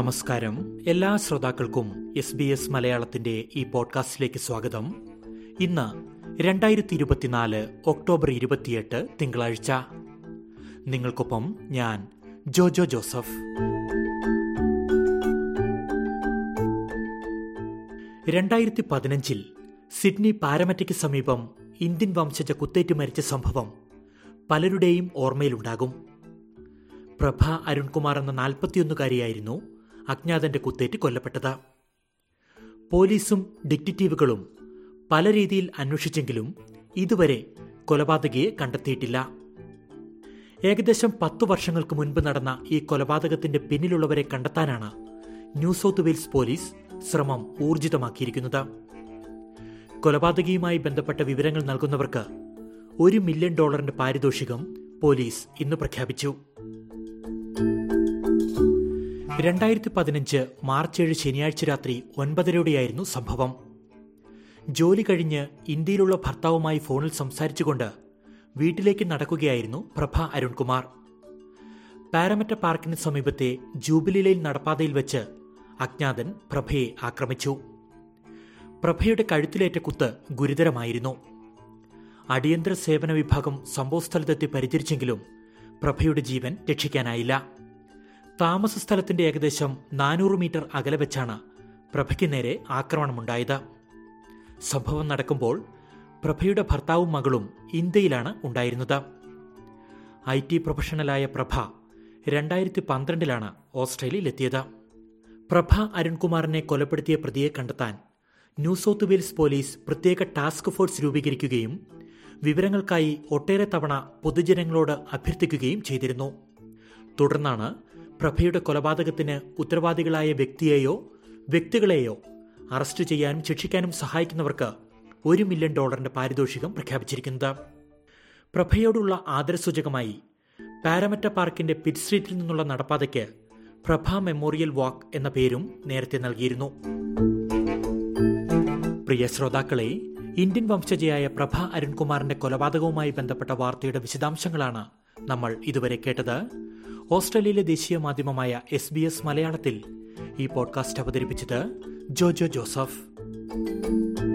നമസ്കാരം എല്ലാ ശ്രോതാക്കൾക്കും എസ് ബി എസ് മലയാളത്തിന്റെ ഈ പോഡ്കാസ്റ്റിലേക്ക് സ്വാഗതം ഇന്ന് രണ്ടായിരത്തി ഇരുപത്തിനാല് ഒക്ടോബർ ഇരുപത്തിയെട്ട് തിങ്കളാഴ്ച നിങ്ങൾക്കൊപ്പം ഞാൻ ജോജോ ജോസഫ് രണ്ടായിരത്തി പതിനഞ്ചിൽ സിഡ്നി പാരമറ്റയ്ക്ക് സമീപം ഇന്ത്യൻ വംശജ കുത്തേറ്റ് മരിച്ച സംഭവം പലരുടെയും ഓർമ്മയിലുണ്ടാകും പ്രഭ അരുൺകുമാർ എന്ന നാൽപ്പത്തിയൊന്നുകാരിയായിരുന്നു അജ്ഞാതന്റെ കുത്തേറ്റ് കൊല്ലപ്പെട്ടത് പോലീസും ഡിറ്റക്റ്റീവുകളും പല രീതിയിൽ അന്വേഷിച്ചെങ്കിലും ഇതുവരെ കൊലപാതകയെ കണ്ടെത്തിയിട്ടില്ല ഏകദേശം പത്തു വർഷങ്ങൾക്ക് മുൻപ് നടന്ന ഈ കൊലപാതകത്തിന്റെ പിന്നിലുള്ളവരെ കണ്ടെത്താനാണ് ന്യൂ സൗത്ത് വെയിൽസ് പോലീസ് ശ്രമം ഊർജിതമാക്കിയിരിക്കുന്നത് കൊലപാതകയുമായി ബന്ധപ്പെട്ട വിവരങ്ങൾ നൽകുന്നവർക്ക് ഒരു മില്യൺ ഡോളറിന്റെ പാരിതോഷികം പോലീസ് ഇന്ന് പ്രഖ്യാപിച്ചു രണ്ടായിരത്തി പതിനഞ്ച് മാർച്ച് ഏഴ് ശനിയാഴ്ച രാത്രി ഒൻപതരയോടെയായിരുന്നു സംഭവം ജോലി കഴിഞ്ഞ് ഇന്ത്യയിലുള്ള ഭർത്താവുമായി ഫോണിൽ സംസാരിച്ചുകൊണ്ട് വീട്ടിലേക്ക് നടക്കുകയായിരുന്നു പ്രഭ അരുൺകുമാർ പാരമറ്റ പാർക്കിന് സമീപത്തെ ജൂബിലി ലൈൻ നടപ്പാതയിൽ വെച്ച് അജ്ഞാതൻ പ്രഭയെ ആക്രമിച്ചു പ്രഭയുടെ കഴുത്തിലേറ്റ കുത്ത് ഗുരുതരമായിരുന്നു അടിയന്തര സേവന വിഭാഗം സംഭവസ്ഥലത്തെത്തി പരിചരിച്ചെങ്കിലും പ്രഭയുടെ ജീവൻ രക്ഷിക്കാനായില്ല താമസ സ്ഥലത്തിന്റെ ഏകദേശം നാനൂറ് മീറ്റർ അകലെ വെച്ചാണ് പ്രഭയ്ക്ക് നേരെ ആക്രമണമുണ്ടായത് സംഭവം നടക്കുമ്പോൾ പ്രഭയുടെ ഭർത്താവും മകളും ഇന്ത്യയിലാണ് ഉണ്ടായിരുന്നത് ഐ ടി പ്രൊഫഷണലായ പ്രഭ രണ്ടായിരത്തി പന്ത്രണ്ടിലാണ് ഓസ്ട്രേലിയയിലെത്തിയത് പ്രഭ അരുൺകുമാറിനെ കൊലപ്പെടുത്തിയ പ്രതിയെ കണ്ടെത്താൻ ന്യൂ സൗത്ത് വെയിൽസ് പോലീസ് പ്രത്യേക ടാസ്ക് ഫോഴ്സ് രൂപീകരിക്കുകയും വിവരങ്ങൾക്കായി ഒട്ടേറെ തവണ പൊതുജനങ്ങളോട് അഭ്യർത്ഥിക്കുകയും ചെയ്തിരുന്നു തുടർന്നാണ് പ്രഭയുടെ കൊലപാതകത്തിന് ഉത്തരവാദികളായ വ്യക്തിയെയോ വ്യക്തികളെയോ അറസ്റ്റ് ചെയ്യാനും ശിക്ഷിക്കാനും സഹായിക്കുന്നവർക്ക് ഒരു മില്യൺ ഡോളറിന്റെ പാരിതോഷികം പ്രഖ്യാപിച്ചിരിക്കുന്നത് പ്രഭയോടുള്ള ആദരസൂചകമായി പാരമറ്റ പാർക്കിന്റെ പിറ്റ് സ്ട്രീറ്റിൽ നിന്നുള്ള നടപ്പാതയ്ക്ക് പ്രഭ മെമ്മോറിയൽ വാക്ക് എന്ന പേരും നേരത്തെ നൽകിയിരുന്നു പ്രിയ ശ്രോതാക്കളെ ഇന്ത്യൻ വംശജയായ പ്രഭ അരുൺകുമാറിന്റെ കൊലപാതകവുമായി ബന്ധപ്പെട്ട വാർത്തയുടെ വിശദാംശങ്ങളാണ് നമ്മൾ ഇതുവരെ കേട്ടത് ഓസ്ട്രേലിയയിലെ ദേശീയ മാധ്യമമായ എസ് ബി എസ് മലയാളത്തിൽ ഈ പോഡ്കാസ്റ്റ് അവതരിപ്പിച്ചത് ജോജോ ജോസഫ്